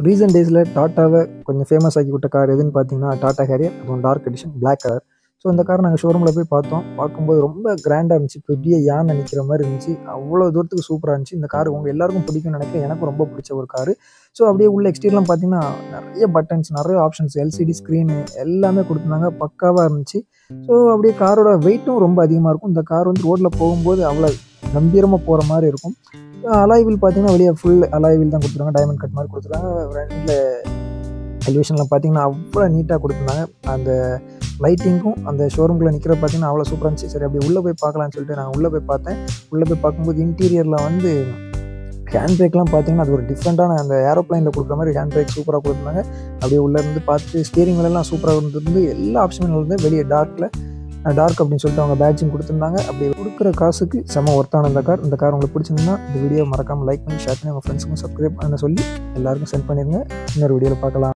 recent டேஸில் டாட்டாவை கொஞ்சம் famous ஆக்கி விட்ட கார் எதுன்னு பார்த்தீங்கன்னா டாட்டா ஹேரியர் அதுவும் dark edition black colour so இந்த கார் நாங்கள் ஷோரூமில் போய் பார்த்தோம் பார்க்கும்போது ரொம்ப கிராண்டாக இருந்துச்சு பெரிய யானை நிற்கிற மாதிரி இருந்துச்சு அவ்வளோ தூரத்துக்கு சூப்பராக இருந்துச்சு இந்த கார் உங்கள் எல்லாருக்கும் பிடிக்கும்னு நினைக்கிறேன் எனக்கும் ரொம்ப பிடிச்ச ஒரு கார் ஸோ அப்படியே உள்ள எக்ஸ்டீரியர்லாம் பார்த்தீங்கன்னா நிறைய பட்டன்ஸ் நிறைய ஆப்ஷன்ஸ் எல்சிடி ஸ்க்ரீனு எல்லாமே கொடுத்துருந்தாங்க பக்காவாக இருந்துச்சு ஸோ அப்படியே காரோட வெயிட்டும் ரொம்ப அதிகமாக இருக்கும் இந்த கார் வந்து ரோட்டில் போகும்போது அவ்வளோ கம்பீரமாக போகிற மாதிரி இருக்கும் அலாய்வில் பார்த்தீங்கன்னா வெளியே ஃபுல் அலாய்வில் தான் கொடுத்துருக்காங்க டைமண்ட் கட் மாதிரி கொடுத்துருக்காங்க ரெண்டில் எலிவேஷனில் பார்த்தீங்கன்னா அவ்வளோ நீட்டாக கொடுத்துருந்தாங்க அந்த லைட்டிங்கும் அந்த ஷோரூமில் நிற்கிற பார்த்தீங்கன்னா அவ்வளோ சூப்பராக இருந்துச்சு சரி அப்படி உள்ளே போய் பார்க்கலாம்னு சொல்லிட்டு நான் உள்ளே போய் பார்த்தேன் உள்ளே போய் பார்க்கும்போது இன்டீரியரில் வந்து ஹேண்ட் பிரேக்லாம் பார்த்தீங்கன்னா அது ஒரு டிஃப்ரெண்ட்டான அந்த ஏரோப்ளைனில் கொடுக்குற மாதிரி ஹேண்ட் பிரேக் சூப்பராக கொடுத்துருந்தாங்க அப்படியே உள்ளே இருந்து பார்த்து ஸ்டீரிங் எல்லாம் சூப்பராக இருந்திருந்து எல்லா ஆப்ஷனும் இருந்து வெளியே டார்க்கில் டார்க் அப்படின்னு சொல்லிட்டு அவங்க பேட்சிங் கொடுத்துருந்தாங்க அப்படி கொடுக்குற காசுக்கு செம ஒர்த்தான இந்த கார் இந்த கார் உங்களுக்கு பிடிச்சிருந்தா இந்த வீடியோ மறக்காமல் லைக் பண்ணி ஷேர் பண்ணி உங்கள் ஃப்ரெண்ட்ஸுக்கும் சப்ஸ்கிரைப் பண்ண சொல்லி எல்லாருக்கும் சென்ட் பண்ணிடுங்க இன்னொரு வீடியோவில் பார்க்கலாம்